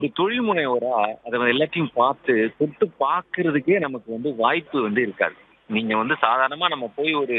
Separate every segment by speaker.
Speaker 1: ஒரு தொழில் முனைவோரா அதை எல்லாத்தையும் பார்த்து தொட்டு பார்க்கறதுக்கே நமக்கு வந்து வாய்ப்பு வந்து இருக்காது நீங்க வந்து சாதாரணமா நம்ம போய் ஒரு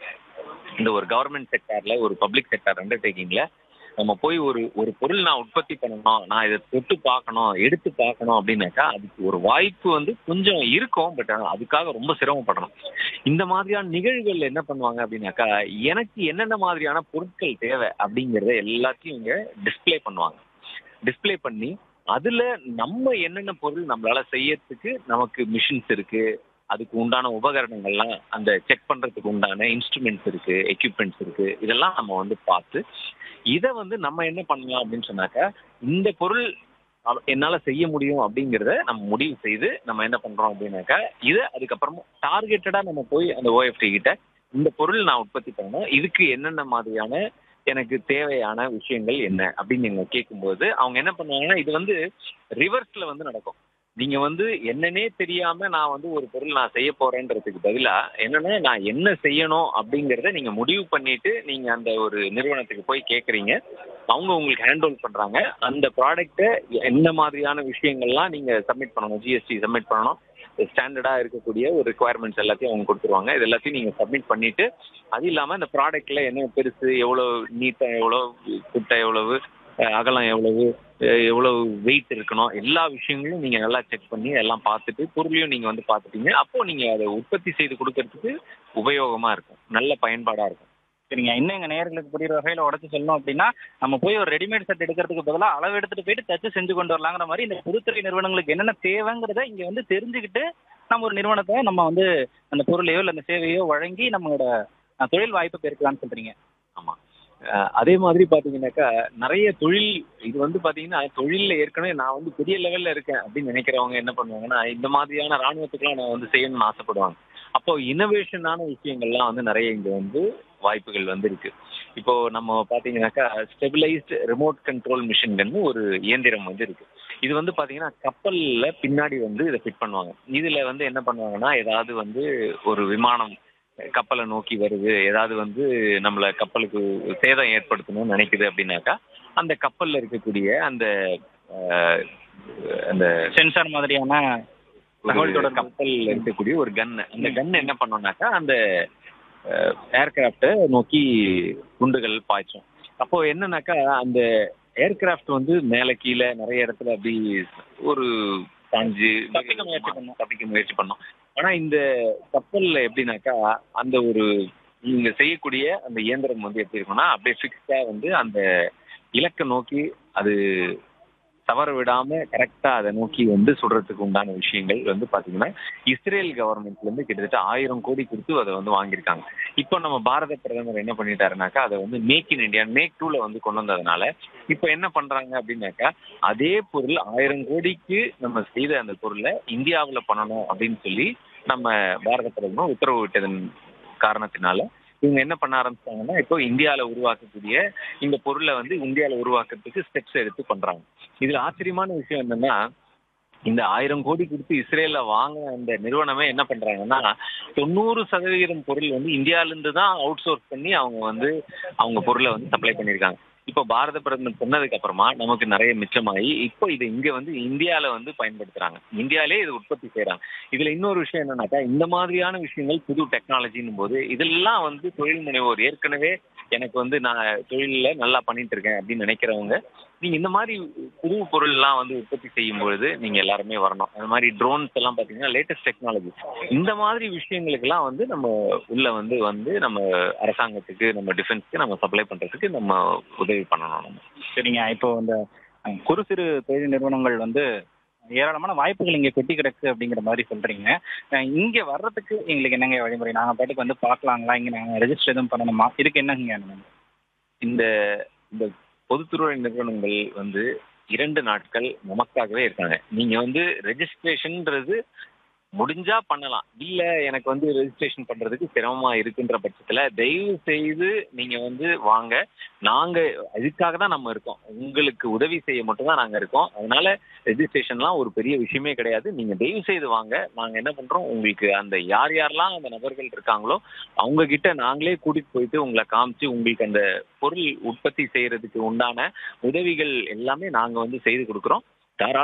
Speaker 1: இந்த ஒரு கவர்மெண்ட் செக்டார்ல ஒரு பப்ளிக் செக்டார் அண்டர்டேக்கிங்ல நம்ம போய் ஒரு ஒரு பொருள் நான் உற்பத்தி பண்ணணும் நான் இதை தொட்டு பார்க்கணும் எடுத்து பார்க்கணும் அப்படின்னாக்கா அதுக்கு ஒரு வாய்ப்பு வந்து கொஞ்சம் இருக்கும் பட் அதுக்காக ரொம்ப சிரமப்படணும் இந்த மாதிரியான நிகழ்வுகள் என்ன பண்ணுவாங்க அப்படின்னாக்கா எனக்கு என்னென்ன மாதிரியான பொருட்கள் தேவை அப்படிங்கிறத எல்லாத்தையும் இங்க டிஸ்ப்ளே பண்ணுவாங்க டிஸ்ப்ளே பண்ணி அதுல நம்ம என்னென்ன பொருள் நம்மளால செய்யறதுக்கு நமக்கு மிஷின்ஸ் இருக்கு அதுக்கு உண்டான உபகரணங்கள்லாம் அந்த செக் பண்றதுக்கு உண்டான இன்ஸ்ட்ருமெண்ட்ஸ் இருக்கு எக்யூப்மெண்ட்ஸ் இருக்கு இதெல்லாம் நம்ம வந்து பார்த்து இதை வந்து நம்ம என்ன பண்ணலாம் அப்படின்னு சொன்னாக்கா இந்த பொருள் அவ- என்னால செய்ய முடியும் அப்படிங்கிறத நம்ம முடிவு செய்து நம்ம என்ன பண்றோம் அப்படின்னாக்கா இதை அதுக்கப்புறமா டார்கெட்டடா நம்ம போய் அந்த ஓஎஃப்டி கிட்ட இந்த பொருள் நான் உற்பத்தி பண்ணணும் இதுக்கு என்னென்ன மாதிரியான எனக்கு தேவையான விஷயங்கள் என்ன அப்படின்னு நீங்க கேட்கும்போது அவங்க என்ன பண்ணுவாங்கன்னா இது வந்து ரிவர்ஸ்ல வந்து நடக்கும் நீங்க வந்து என்னன்னே தெரியாம நான் வந்து ஒரு பொருள் நான் செய்ய போறேன்றதுக்கு பதிலா என்னன்னா நான் என்ன செய்யணும் அப்படிங்கறத நீங்க முடிவு பண்ணிட்டு நீங்க அந்த ஒரு நிறுவனத்துக்கு போய் கேக்குறீங்க அவங்க உங்களுக்கு ஹேண்ட் ஓவர் பண்றாங்க அந்த ப்ராடக்ட்டை என்ன மாதிரியான விஷயங்கள்லாம் நீங்க சப்மிட் பண்ணணும் ஜிஎஸ்டி சப்மிட் பண்ணணும் ஸ்டாண்டர்டா இருக்கக்கூடிய ஒரு ரெக்குவயர்மெண்ட்ஸ் எல்லாத்தையும் அவங்க கொடுத்துருவாங்க இது எல்லாத்தையும் நீங்க சப்மிட் பண்ணிட்டு அது இல்லாம இந்த ப்ராடக்ட்ல என்ன பெருசு எவ்வளவு நீட்டா எவ்வளவு குட்டை எவ்வளவு அஹ் அகலம் எவ்வளவு அஹ் எவ்வளவு வெயிட் இருக்கணும் எல்லா விஷயங்களும் நீங்க நல்லா செக் பண்ணி எல்லாம் பார்த்துட்டு பொருளையும் நீங்க வந்து பார்த்துட்டீங்க அப்போ நீங்க அதை உற்பத்தி செய்து கொடுக்கறதுக்கு உபயோகமா இருக்கும் நல்ல பயன்பாடா இருக்கும்
Speaker 2: சரிங்க இன்னும் எங்க நேயர்களுக்கு புரியுற வகையில உடச்சு சொல்லணும் அப்படின்னா நம்ம போய் ஒரு ரெடிமேட் செட் எடுக்கிறதுக்கு பதிலா அளவு எடுத்துட்டு போயிட்டு தச்சு செஞ்சு கொண்டு வரலாங்கிற மாதிரி இந்த பொதுத்துறை நிறுவனங்களுக்கு என்னென்ன தேவைங்கிறத இங்க வந்து தெரிஞ்சுக்கிட்டு நம்ம ஒரு நிறுவனத்தை நம்ம வந்து அந்த பொருளையோ இல்லை அந்த சேவையோ வழங்கி நம்மளோட அஹ், தொழில் வாய்ப்பை பெருக்கலாம்னு சொல்றீங்க
Speaker 1: ஆமா அஹ் அதே மாதிரி பாத்தீங்கன்னாக்கா நிறைய தொழில் இது வந்து பாத்தீங்கன்னா தொழில்ல ஏற்கனவே நான் வந்து பெரிய லெவல்ல இருக்கேன் அப்படின்னு நினைக்கிறவங்க என்ன பண்ணுவாங்கன்னா இந்த மாதிரியான ராணுவத்துக்குலாம் நான் வந்து செய்யணும்னு ஆசைப்படுவாங்க அப்போ இனோவேஷனான விஷயங்கள்லாம் வந்து நிறைய இங்க வந்து வாய்ப்புகள் வந்து இருக்கு இப்போ நம்ம பாத்தீங்கன்னாக்கா ஸ்டெபிளைஸ்டு ரிமோட் கண்ட்ரோல் மிஷின்கன்னு ஒரு இயந்திரம் வந்து இருக்கு இது வந்து பாத்தீங்கன்னா கப்பல்ல பின்னாடி வந்து இதை ஃபிட் பண்ணுவாங்க இதுல வந்து என்ன பண்ணுவாங்கன்னா ஏதாவது வந்து ஒரு விமானம் கப்பலை நோக்கி வருது ஏதாவது வந்து நம்மள கப்பலுக்கு சேதம் ஏற்படுத்தணும்னு நினைக்குது அப்படின்னாக்கா அந்த கப்பல்ல இருக்கக்கூடிய அந்த அஹ், அந்த
Speaker 2: சென்சார் மாதிரியான தகவல்
Speaker 1: ஒரு
Speaker 2: தொடர்பு.
Speaker 1: கப்பல்ல இருக்கக்கூடிய ஒரு கன் அந்த கன் என்ன பண்ணோம்னாக்கா அந்த ஏர்கிராஃப்டை நோக்கி குண்டுகள் பாய்ச்சும் அப்போ என்னன்னாக்கா அந்த ஏர்கிராஃப்ட் வந்து மேல கீழே நிறைய இடத்துல அப்படி ஒரு சாஞ்சு
Speaker 2: தப்பிக்க முயற்சி பண்ணும்.
Speaker 1: தப்பிக்க முயற்சி பண்ணோம் ஆனா இந்த கப்பல்ல எப்படின்னாக்கா அந்த ஒரு நீங்க செய்யக்கூடிய அந்த இயந்திரம் வந்து எப்படி இருக்கும்னா அப்படியே ஃபிக்ஸா வந்து அந்த இலக்கை நோக்கி அது தவற விடாம கரெக்டா அதை நோக்கி வந்து சுடுறதுக்கு உண்டான விஷயங்கள் வந்து பாத்தீங்கன்னா இஸ்ரேல் கவர்மெண்ட்ல இருந்து கிட்டத்தட்ட ஆயிரம் கோடி கொடுத்து அதை வந்து வாங்கியிருக்காங்க இப்போ நம்ம பாரத பிரதமர் என்ன பண்ணிட்டாருனாக்கா அதை வந்து மேக் இன் இந்தியா மேக் டூல வந்து கொண்டு வந்ததுனால இப்போ என்ன பண்றாங்க அப்படின்னாக்கா அதே பொருள் ஆயிரம் கோடிக்கு நம்ம செய்த அந்த பொருளை இந்தியாவுல பண்ணணும் அப்படின்னு சொல்லி நம்ம பாரத பிரதமர் உத்தரவு விட்டதன் காரணத்தினால இவங்க என்ன பண்ண ஆரம்பிச்சாங்கன்னா இப்போ இந்தியால உருவாக்கக்கூடிய இந்த பொருளை வந்து இந்தியால உருவாக்குறதுக்கு ஸ்டெப்ஸ் எடுத்து பண்றாங்க இதுல ஆச்சரியமான விஷயம் என்னன்னா இந்த ஆயிரம் கோடி கொடுத்து இஸ்ரேல்ல வாங்க அந்த நிறுவனமே என்ன பண்றாங்கன்னா தொண்ணூறு சதவீதம் பொருள் வந்து இந்தியால இருந்து தான் அவுட் சோர்ஸ் பண்ணி அவங்க வந்து அவங்க பொருளை வந்து சப்ளை பண்ணியிருக்காங்க இப்போ பாரத பிரதமர் சொன்னதுக்கு அப்புறமா நமக்கு நிறைய மிச்சமாகி இப்போ இது இங்க வந்து இந்தியால வந்து பயன்படுத்துறாங்க இந்தியாலே இது உற்பத்தி செய்றாங்க இதுல இன்னொரு விஷயம் என்னன்னாக்கா இந்த மாதிரியான விஷயங்கள் புது டெக்னாலஜின்னும் போது இதெல்லாம் வந்து தொழில் முனைவோர் ஏற்கனவே எனக்கு வந்து நான் தொழில்ல நல்லா பண்ணிட்டு இருக்கேன் அப்படின்னு நினைக்கிறவங்க நீங்க இந்த மாதிரி புது பொருள்லாம் வந்து உற்பத்தி செய்யும் பொழுது நீங்க எல்லாருமே வரணும் அந்த மாதிரி ட்ரோன்ஸ் எல்லாம் பாத்தீங்கன்னா லேட்டஸ்ட் டெக்னாலஜி இந்த மாதிரி விஷயங்களுக்கெல்லாம் வந்து நம்ம உள்ள வந்து வந்து நம்ம அரசாங்கத்துக்கு நம்ம டிஃபென்ஸ்க்கு நம்ம சப்ளை பண்றதுக்கு நம்ம உதவி பண்ணணும் நம்ம
Speaker 2: சரிங்க இப்போ இந்த அஹ், குறு சிறு தொழில் நிறுவனங்கள் வந்து ஏராளமான வாய்ப்புகள் இங்க கொட்டி கிடக்கு அப்படிங்கிற மாதிரி சொல்றீங்க அஹ், இங்க வர்றதுக்கு எங்களுக்கு என்னங்க வழிமுறை நாங்க பாட்டுக்கு வந்து பார்க்கலாங்களா இங்க நாங்க ரெஜிஸ்டர் எதுவும் பண்ணணுமா இதுக்கு என்னங்க
Speaker 1: இந்த இந்த பொதுத்துறை நிறுவனங்கள் வந்து இரண்டு நாட்கள் நமக்காகவே இருக்காங்க நீங்க வந்து ரெஜிஸ்ட்ரேஷன்ன்றது முடிஞ்சா பண்ணலாம் இல்ல எனக்கு வந்து ரெஜிஸ்ட்ரேஷன் பண்றதுக்கு சிரமமா இருக்குன்ற பட்சத்துல தயவு செய்து நீங்க வந்து வாங்க நாங்க அதுக்காக தான் நம்ம இருக்கோம் உங்களுக்கு உதவி செய்ய மட்டும் தான் நாங்க இருக்கோம் அதனால ரெஜிஸ்ட்ரேஷன்லாம் ஒரு பெரிய விஷயமே கிடையாது நீங்க தயவு செய்து வாங்க நாங்க என்ன பண்றோம் உங்களுக்கு அந்த யார் யாரெல்லாம் அந்த நபர்கள் இருக்காங்களோ அவங்க கிட்ட நாங்களே கூட்டிட்டு போயிட்டு உங்களை காமிச்சு உங்களுக்கு அந்த பொருள் உற்பத்தி செய்யறதுக்கு உண்டான உதவிகள் எல்லாமே நாங்க வந்து செய்து கொடுக்குறோம் தாராள